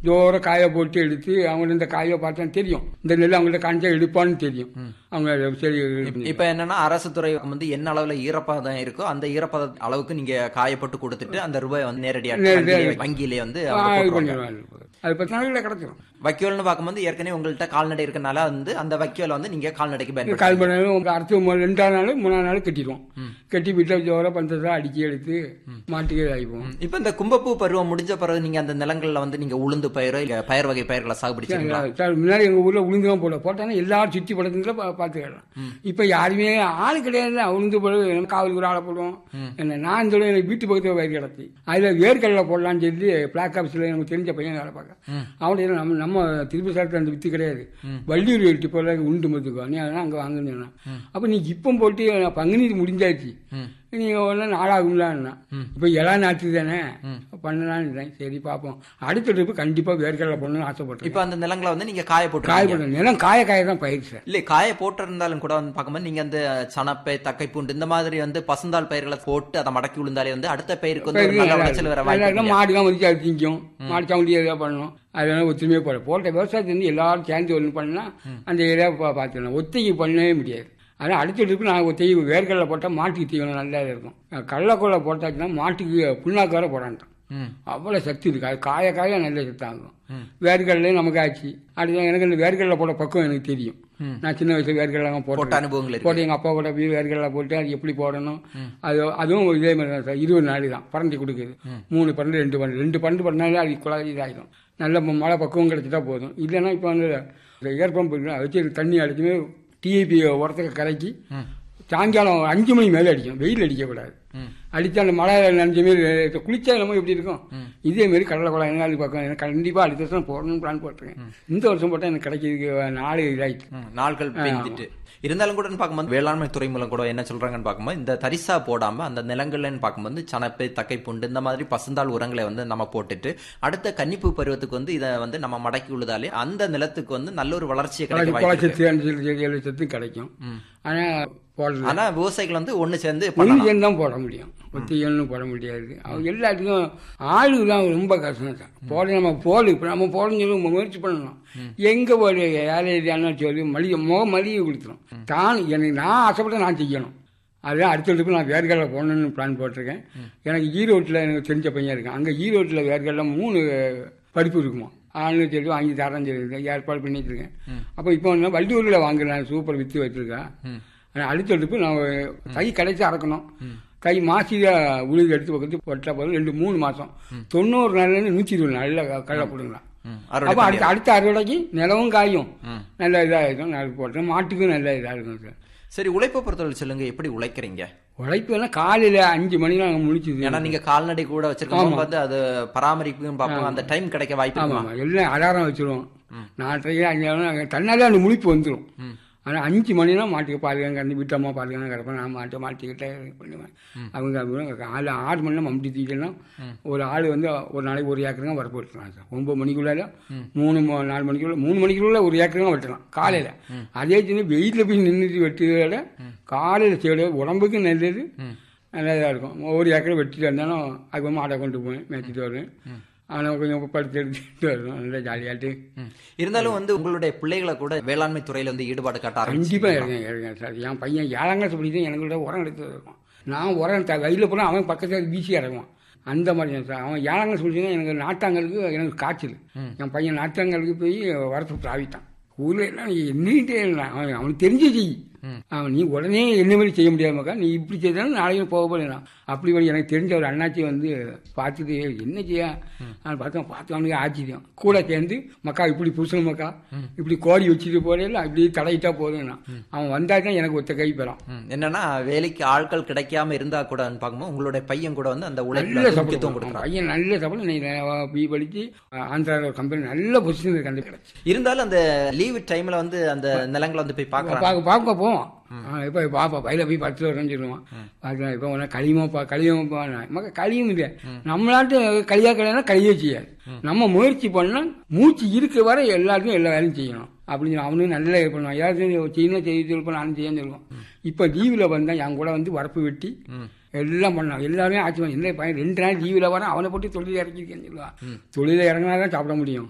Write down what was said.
ஜோர காய போட்டு எடுத்து அவங்க இந்த காயை பார்த்தா தெரியும் இந்த நெல் அவங்கள்ட்ட காணிச்சா எடுப்பான்னு தெரியும் அவங்க சரி இப்ப என்னன்னா அரசு துறை வந்து என்ன அளவுல ஈரப்பதம் இருக்கோ அந்த ஈரப்பத அளவுக்கு நீங்க காயப்பட்டு கொடுத்துட்டு அந்த ரூபாய் வந்து நேரடியா வங்கியிலே- வங்கியிலே வந்து ஆ, அவங்க இது போட்டுருவாங்க. பண்ணிடுவாங்க அது பத்து நாளைக்குள்ள கிடைச்சிடும் வைக்கோல்னு பார்க்கும்போது ஏற்கனவே உங்கள்ட்ட கால்நடை இருக்கனால வந்து அந்த வைக்கோல வந்து நீங்க கால்நடைக்கு பயன்படுத்த கால் மணி நேரம் அடுத்த மூ- ரெண்டாவது நாள் மூணாவது நாள் கட்டிடுவோம் கட்டி வீட்டில் ஜோர பந்தத்தை அடிக்கி எடுத்து மாட்டுக்கு ஆகிப்போம் இப்ப இந்த கும்பப்பூ பருவம் முடிஞ்ச பிறகு நீங்க அந்த நிலங்கள்ல வந்து நீங்க உளுந்து பயிரோ இல்ல பயிர் வகை பயிர்களை சாகுபடி செய்வீங்களா சார் முன்னாடி எங்க ஊர்ல உளுந்து தான் போட போட்டாங்கன்னா எல்லாரும் சுற்றி படத்துல பார்த்துக்கலாம் இப்ப யாருமே ஆள் கிடையாது உளுந்து போடுவோம் காவலுக்கு ஒரு ஆளை போடுவோம் என்ன நான் சொல்ல எனக்கு வீட்டு பக்கத்துல வயிறு கிடச்சி அதுல வேர்க்கடலை போடலாம்னு சொல்லி பிளாக் ஆஃபீஸ்ல எனக்கு தெரிஞ்ச பையன் வேலை பார்க்க அவன்கிட்ட என்ன நம்ம நம்ம திருப்பி சாரத்தில் அந்த வித்து கிடையாது வள்ளியூர் வெட்டி போல உண்டு மத்துக்கோ நீ அதெல்லாம் அங்க வாங்குனா அப்ப நீ இப்போ போட்டு பங்குனி முடிஞ்சாச்சு நீ ஒன்று நாளாகும்லான்னா இப்போ இளா நாற்று தானே பண்ணலான்னு இருந்தேன். சரி பார்ப்போம் அடுத்த ட்ரிப்பு கண்டிப்பா வேர்க்கடலை போடணும்னு ஆசைப்பட்டேன் இப்ப அந்த நிலங்களை வந்து நீங்க காய போட்டு காய போட நிலம் காய காய தான் பயிர் சார் இல்ல காய போட்டிருந்தாலும் கூட வந்து பார்க்கும்போது நீங்க அந்த சனப்பை தக்கை பூண்டு இந்த மாதிரி வந்து பசுந்தாள் பயிர்களை போட்டு அதை மடக்கி விழுந்தாலே வந்து அடுத்த பயிருக்கு வந்து ஒரு நல்ல விளைச்சல் வர வாய்ப்பு எல்லாருக்கும் மாடு தான் மதிச்சு அது திங்கும் மாடு சவுண்டி எதாவது பண்ணணும் அதெல்லாம் ஒத்துமையாக போட போட்ட விவசாயத்தை வந்து எல்லாரும் சேர்ந்து ஒன்று பண்ணா அந்த ஏரியா பார்த்துக்கலாம் ஒத்திகை பண்ணவே முடியாது ஆனால் அடுத்த ட்ரிப்பு நான் ஒத்திகை வேர்க்கடலை போட்டால் மாட்டுக்கு தீவனம் நல்லா இருக்கும் கடலக்கொள்ளை போட்டாச்சுன்னா மாட்டுக்கு புண்ணாக்கு வர போடான்ட்டான் ம். அவ்வளோ சக்தி இருக்கு அது காய காய நல்ல சத்தாகும் வேர்க்கடலையும் நமக்கு ஆச்சு அடுத்து எனக்கு இந்த வேர்க்கடலை போட பக்கம் எனக்கு தெரியும் நான் சின்ன வயசுல வேர்க்கடலை போட்ட போட்டேன் அனுபவங்கள் இருக்கு போட்டு எங்கள் அப்பா கூட போய் வேர்க்கடலை போட்டு அது எப்படி போடணும் அது அதுவும் இதே மாதிரி தான் சார் இருபது நாள் தான் பரண்டி கொடுக்குது மூணு பன்னெண்டு ரெண்டு பன்னெண்டு ரெண்டு பன்னெண்டு பண்ணாலே அது குழாய் இதாகிடும் நல்ல ம- மழை பக்குவம் கிடைச்சிட்டா போதும் இல்லைன்னா இப்போ வந்து இந்த ஏர் பம்ப் இருக்குல்ல, அதை வச்சு தண்ணி அடிச்சுமே டிஏபி உரத்துக்கு கலக்கி சாயங்காலம் அஞ்சு மணி மேலே அடிக்கும் வெயில் அடிக்கக்கூடாது அடிச்சா அந்த மழை நனைஞ்ச மாரி குளிச்சா நம்ம எப்படி இருக்கும் இதே மாதிரி கடலை குழாய் என்ன பக்கம் எனக்கு கண்டிப்பாக அடுத்த வருஷம் போடணும்னு பிளான் போட்டிருக்கேன் இந்த வருஷம் போட்டால் எனக்கு கிடைக்கிறதுக்கு நாலு இதாயிடுச்சு ம், நாட்கள் பெய்ஞ்சிட்டு இருந்தாலும் கூட பார்க்கும்போது வேளாண்மை துறை மூலம் கூட என்ன சொல்றாங்கன்னு பார்க்கும்போது இந்த தரிசா போடாம அந்த நிலங்கள்லன்னு பார்க்கும்போது சனப்பை தக்கை பூண்டு இந்த மாதிரி பசுந்தாள் உரங்களை வந்து நம்ம போட்டுட்டு அடுத்த கன்னிப்பு பருவத்துக்கு வந்து இதை வந்து நம்ம மடக்கி உள்ளதாலே அந்த நிலத்துக்கு வந்து நல்ல ஒரு வளர்ச்சியை கிடைக்க வாய்ப்பு இருக்கு. குளச்சத்து அஞ்சு லட்சம் ஏழு லட்சத்தும் கிடைக்கும் ஆனால் போடுறது ஆனா விவசாயிகள் வந்து ஒண்ணு சேர்ந்து ஒன்று பண்ணலாம் சேர்ந்து தான் போட முடியும் ஒத்தியல்னு போட முடியாது அவங்க எல்லாத்துக்கும் ஆளு தான் ரொம்ப கஷ்டம் சார் போட நம்ம போடு இப்போ நம்ம போடணும்னு சொல்லி முயற்சி பண்ணணும் எங்கே போடு யாரை ஏரியான்னு சொல்லி மளிகை முக மளிகை கொடுத்துரும் தான் எனக்கு நான் ஆசைப்பட்ட நான் செய்யணும் அதுதான் அடுத்த ட்ரிப்பு நான் வேர்க்கடலை போடணும்னு பிளான் போட்டிருக்கேன் எனக்கு ஈரோட்டில் எனக்கு தெரிஞ்ச பையன் இருக்கேன் அங்கே ஈரோட்டில் வேர்க்கடலை மூணு படிப்பு இருக்குமா ஆளுநர் சொல்லி வாங்கி தரேன் சொல்லி ஏற்பாடு பண்ணிட்டு இருக்கேன் அப்போ இப்போ வந்து வள்ளியூரில் வாங்குறேன் சூப்பர் வித்து வச்சிருக்கேன் ஆனால் அடுத்த ட்ரிப்பு நான் கை கடைசி அறக்கணும் கை மாசியா உழுது எடுத்து பக்கத்து போட்டா போதும் ரெண்டு மூணு மாசம் தொண்ணூறு நாள்லேருந்து நூற்றி இருபது நாளில் கடலை போடுங்களாம் ம், அறுவடை அப்போ அடுத்த அடுத்த அறுவடைக்கு நிலவும் காயும் நல்ல இதாக இருக்கும் நான் போட்டேன் மாட்டுக்கும் நல்ல இதாக இருக்கும் சார் சரி உழைப்பை பொறுத்தவரை சொல்லுங்க எப்படி உழைக்கிறீங்க உழைப்பு எல்லாம் காலையில் அஞ்சு மணிக்கு நாங்கள் முடிச்சுது ஏன்னா நீங்க கால்நடை கூட வச்சிருக்கோம் வந்து அது பராமரிப்புன்னு பார்ப்போம் அந்த டைம் கிடைக்க வாய்ப்பு ஆமாம் இருக்குமா ஆமாம் எல்லாம் அலாரம் வச்சிருவோம் நாலரைக்கு அஞ்சு தன்னாலே அந்த முழிப்பு வந்துடும் ஆனால் அஞ்சு மணினா மாட்டுக்கு பாதுகாங்க கண்டு வீட்டம்மா பாதுகாங்க கிடப்பேன் நான் மாட்டை மாட்டிக்கிட்டே இது பண்ணுவேன் அவங்க அவங்க ஆள் ஆறு மணிலாம் மம்டி தூக்கினா ஒரு ஆள் வந்து ஒரு நாளைக்கு ஒரு ஏக்கருங்க வரப்பு வெட்டலாம் சார் ஒன்பது மணிக்குள்ள மூணு ம- நாலு மணிக்குள்ள மூணு மணிக்குள்ள ஒரு ஏக்கருங்க வெட்டலாம் காலையில் அதே சின்ன வெயிலில் போய் நின்றுட்டு வெட்டுறத விட காலையில் செய்ய உடம்புக்கு நல்லது நல்லதாக இருக்கும் ஒரு ஏக்கரை வெட்டிட்டு வந்தாலும் அது மாடை கொண்டு போவேன் மேய்ச்சிட்டு வருவேன் ஆனால் கொஞ்சம் படுத்து எடுத்துட்டு வருவேன் நல்லா ஜாலியாட்டு ம். இருந்தாலும் வந்து உங்களுடைய பிள்ளைகளை கூட வேளாண்மை துறையில வந்து ஈடுபாடு காட்ட ஆரம்பிச்சு கண்டிப்பாக இருக்கேன் இருக்கேன் சார் என் பையன் ஏழாம் கிளாஸ் படித்து எனக்கு கூட உரம் எடுத்து இருக்கும் நான் உரம் த கையில் போனால் அவன் பக்கத்தில் வீசி இறங்குவான் அந்த மாதிரி தான் சார் அவன் ஏழாம் கிளாஸ் படிச்சுன்னா எனக்கு நாட்டாங்கலுக்கு எனக்கு காய்ச்சல் என் பையன் நாட்டாங்கலுக்கு போய் வரத்து ஆவிட்டான் ஊரில் எல்லாம் நீ என்னிட்டே இல்லை அவன் அவனுக்கு தெரிஞ்சு செய் அவன் நீ உடனே என்ன மாதிரி செய்ய முடியாமக்கா நீ இப்படி செய்தாலும் நாளைக்கு போக போடலாம் அப்படி வழி எனக்கு தெரிஞ்ச ஒரு அண்ணாச்சி வந்து பார்த்துட்டு "ஏய், என்ன செய்ய நான் பார்த்தேன் பார்த்து அவனுக்கு ஆச்சரியம் கூட சேர்ந்து மக்கா இப்படி புதுசு மக்கா இப்படி கோடி வச்சுட்டு போறேன் இப்படி தடையிட்டா போதும் அவன் வந்தா தான் எனக்கு ஒத்த கை பெறான் ம். என்னன்னா வேலைக்கு ஆட்கள் கிடைக்காம இருந்தா கூட பார்க்கும்போது உங்களுடைய பையன் கூட வந்து அந்த உழைப்புல நல்ல வந்து சம்பளம் முக்கியத்துவம் கொடுக்குறான் கொடுக்குறான் பையன் நல்ல சம்பளம் நீ பி படிச்சு ஆந்திராவில் ஒரு கம்பெனி நல்ல பொசிஷன் இருக்கு அந்த கிடச்சி இருந்தாலும் அந்த லீவு டைம்ல வந்து அந்த நிலங்களை வந்து போய் பாக்குறாங்க பார்க்க பார்க்க போவோம் இப்போ பாப்பா பையில போய் பத்து வருஷம் சொல்லுவான் பார்க்கலாம் இப்போ உடனே களியமாப்பா களியமாப்பா மக்க களியும் இல்லை நம்மளாட்டு களியா கல்யாணம் களியே செய்யாது நம்ம முயற்சி பண்ணால் மூச்சு இருக்க வரை எல்லாருக்கும் எல்லா வேலையும் செய்யணும் அப்படின்னு சொல்லி அவனும் நல்லா இது பண்ணுவான் யாராச்சும் செய்யணும் செய்ய சொல்லுவோம் நானும் செய்ய சொல்லுவோம் இப்போ லீவில் வந்தா என் கூட வந்து வரப்பு வெட்டி எல்லாம் பண்ணான் எல்லாமே ஆச்சு என்ன பையன் ரெண்டு நாள் லீவில் வரேன் அவனை போட்டு தொழில் இறக்கிருக்கேன்னு சொல்லுவான் தொழில இறங்கினா தான் சாப்பிட முடியும்